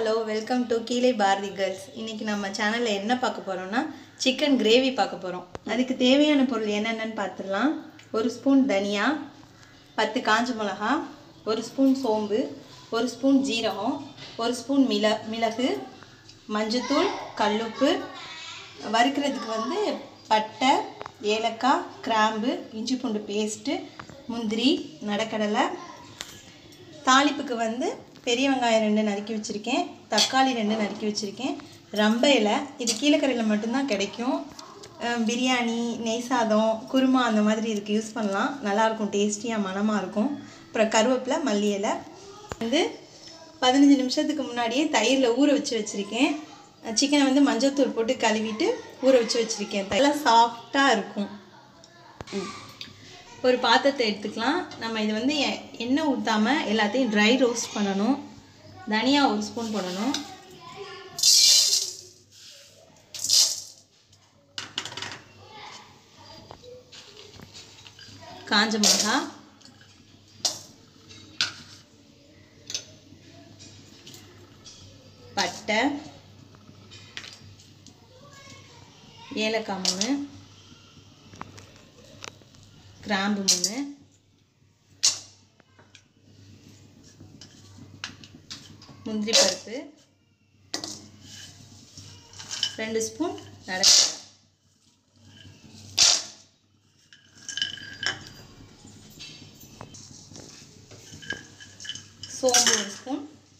hello welcome to கீழே Bharathi girls இன்னைக்கு நம்ம சேனலில் என்ன பார்க்க போகிறோம்னா சிக்கன் கிரேவி பார்க்க போகிறோம் அதுக்கு தேவையான பொருள் என்னென்னன்னு பார்த்துடலாம் ஒரு ஸ்பூன் தனியா பத்து காஞ்ச மிளகா ஒரு ஸ்பூன் சோம்பு ஒரு ஸ்பூன் ஜீரகம் ஒரு ஸ்பூன் மிள மிளகு மஞ்சத்தூள் கல்லுப்பு வறுக்கிறதுக்கு வந்து பட்டை ஏலக்காய் கிராம்பு இஞ்சி பூண்டு பேஸ்ட்டு முந்திரி நடக்கடலை தாளிப்புக்கு வந்து பெரிய வெங்காயம் ரெண்டு நறுக்கி வச்சுருக்கேன் தக்காளி ரெண்டு நறுக்கி வச்சுருக்கேன் ரம்ப இலை இது கீழக்கரையில் மட்டும்தான் கிடைக்கும் அஹ் பிரியாணி நெய் சாதம் குருமா அந்த மாதிரி இதுக்கு யூஸ் பண்ணலாம் நல்லாயிருக்கும் டேஸ்டியாக மணமாக இருக்கும் அப்புறம் கருவேப்பிலை மல்லி இலை வந்து பதினஞ்சு நிமிஷத்துக்கு முன்னாடியே தயிரில் ஊற வச்சு வச்சுருக்கேன் சிக்கனை வந்து மஞ்சள்தூள் போட்டு கழுவிட்டு ஊற வச்சு வச்சுருக்கேன் நல்லா சாஃப்டாக இருக்கும் ஒரு பாத்திரத்தை எடுத்துக்கலாம் நம்ம இது வந்து எ- எண்ணெய் ஊற்றாமல் எல்லாத்தையும் ட்ரை ரோஸ்ட் பண்ணணும் தனியா ஒரு ஸ்பூன் போடணும் காஞ்ச மிளகா பட்டை ஏலக்காய் மூணு கிராம்பு மூணு முந்திரி பருப்பு ரெண்டு ஸ்பூன் நடக்கடலை சோம்பு ஒரு ஸ்பூன்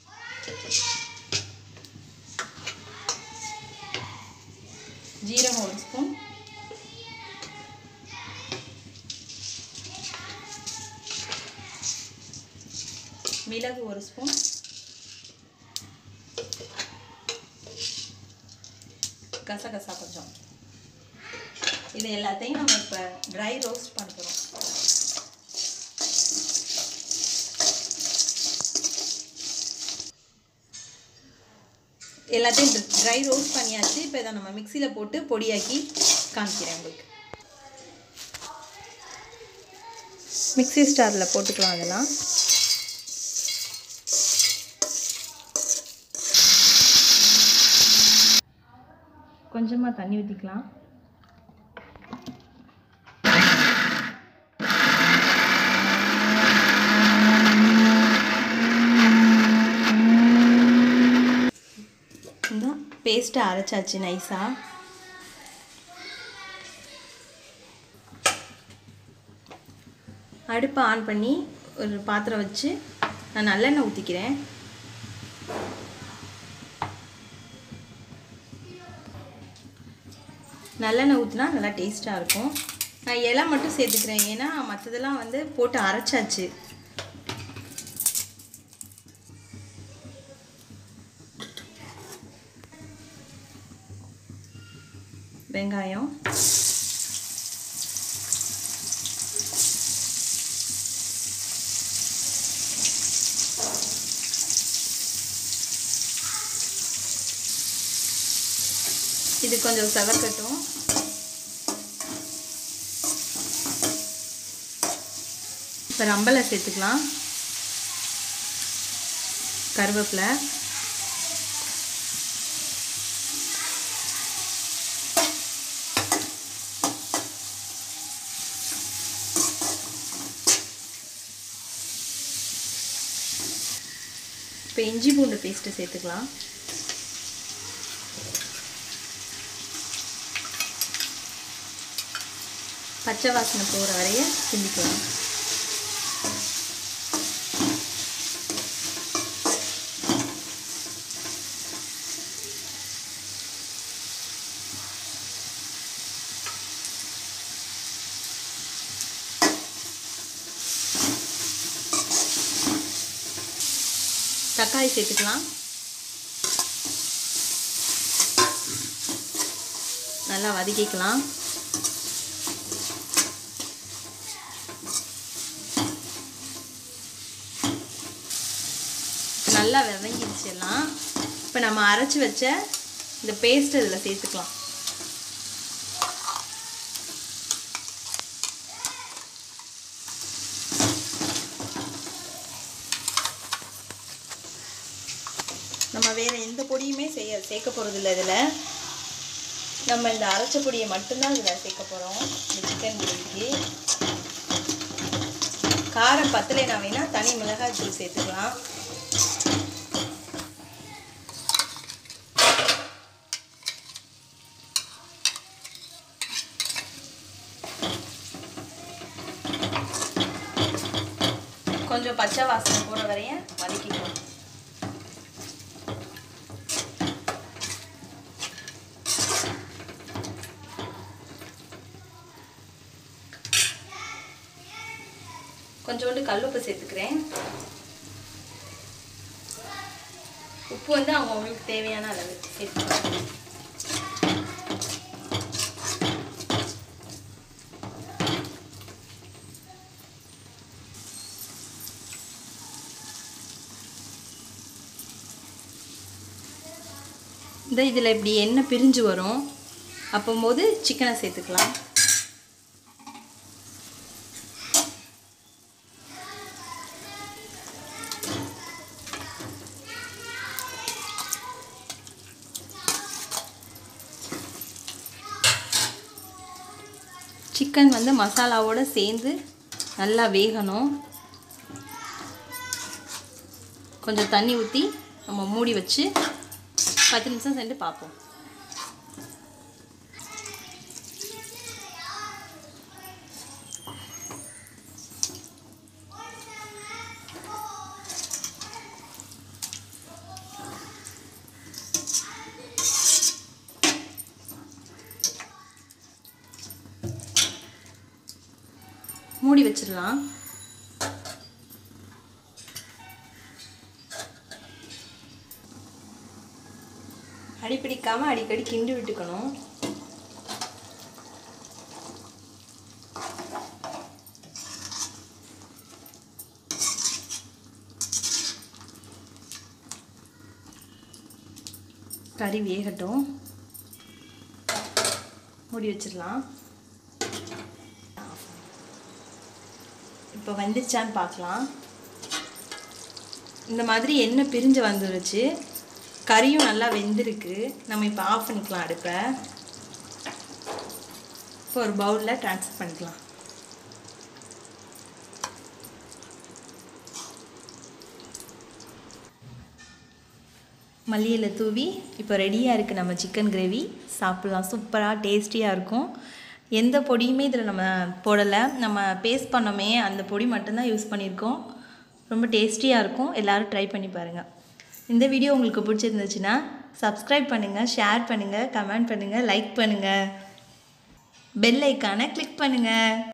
ஜீரகம் ஒரு ஸ்பூன் மிளகு ஒரு ஸ்பூன் கசகசா கொஞ்சம் இது எல்லாத்தையும் நம்ம இப்போ ட்ரை ரோஸ்ட் பண்ண போகிறோம் எல்லாத்தையும் ட்ரை ரோஸ்ட் பண்ணியாச்சு இப்போ இதை நம்ம மிக்சியில் போட்டு பொடியாக்கி காமிக்கிறேன் உங்களுக்கு மிக்ஸி ஸ்டாரில் போட்டுக்கலாம் அதெல்லாம் கொஞ்சமாக தண்ணி ஊற்றிக்கலாம் இந்த பேஸ்ட்டை அரைச்சாச்சு நைஸாக அடுப்பை ஆன் பண்ணி ஒரு பாத்திரம் வச்சு நான் நல்லெண்ணெய் ஊற்றிக்கிறேன் நல்லெண்ணெய் ஊற்றினா நல்லா டேஸ்ட்டாக இருக்கும் நான் இலை மட்டும் சேர்த்துக்கிறேன் ஏன்னா மற்றதெல்லாம் வந்து போட்டு அரைச்சாச்சு வெங்காயம் இது கொஞ்சம் செவக்கட்டும் இப்போ ரம்பலை சேர்த்துக்கலாம் கருவேப்பிலை இப்போ இஞ்சி பூண்டு பேஸ்ட்டு சேர்த்துக்கலாம் பச்சை வாசனை போகிற வரைய கிண்டிக்கலாம் தக்காளி சேர்த்துக்கலாம் நல்லா வதக்கிக்கலாம் நல்லா விதங்கிடுச்சு எல்லாம் இப்போ நம்ம அரைச்சி வச்ச இந்த பேஸ்ட் இதில் சேர்த்துக்கலாம் நம்ம நம்ம வேறு எந்த பொடியுமே செய்ய சேர்க்க போகிறது இல்லை இதில் நம்ம இந்த அரைச்ச பொடியை மட்டும்தான் இதில் சேர்க்க போகிறோம் இந்த சிக்கன் கிரேவிக்கு காரம் பத்தலைனா வேணால் தனி மிளகாய் தூள் சேர்த்துக்கலாம் கொஞ்சம் பச்சை வாசனை போகிற வரையும் வதக்கிக்கணும் கொஞ்சோண்டு கல்லுப்பு சேர்த்துக்கிறேன் உப்பு வந்து அவங்க அவங்களுக்கு தேவையான அளவு சேர்த்துக்கலாம் இந்த இதில் இப்படி எண்ணெய் பிரிஞ்சு வரும் அப்போம்போது சிக்கனை சேர்த்துக்கலாம் சிக்கன் வந்து மசாலாவோடு சேர்ந்து நல்லா வேகணும் கொஞ்சம் தண்ணி ஊற்றி நம்ம மூடி வச்சு பத்து நிமிஷம் சென்று பார்ப்போம் மூடி வச்சிடலாம் அடிப்பிடிக்காமல் அடிக்கடி கிண்டி விட்டுக்கணும் கறி வேகட்டும் மூடி வச்சிடலாம் இப்போ வந்துருச்சான்னு பார்க்கலாம் இந்த மாதிரி எண்ணெய் பிரிஞ்சு வந்துருச்சு கறியும் நல்லா வெந்திருக்கு நம்ம இப்போ ஆஃப் பண்ணிக்கலாம் அடுப்பை இப்போ ஒரு பவுலில் ட்ரான்ஸ்ஃபர் பண்ணிக்கலாம் மல்லியில தூவி இப்போ ரெடியாக இருக்குது நம்ம சிக்கன் கிரேவி சாப்பிட்லாம் சூப்பராக டேஸ்டியாக இருக்கும் எந்த பொடியுமே இதில் நம்ம போடலை நம்ம பேஸ்ட் பண்ணோமே அந்த பொடி மட்டும்தான் யூஸ் பண்ணியிருக்கோம் ரொம்ப டேஸ்டியாக இருக்கும் எல்லோரும் ட்ரை பண்ணி பாருங்கள் இந்த வீடியோ உங்களுக்கு பிடிச்சிருந்துச்சுன்னா சப்ஸ்கிரைப் பண்ணுங்கள் ஷேர் பண்ணுங்கள் கமெண்ட் பண்ணுங்கள் லைக் பண்ணுங்கள் பெல் ஐக்கானை கிளிக் பண்ணுங்கள்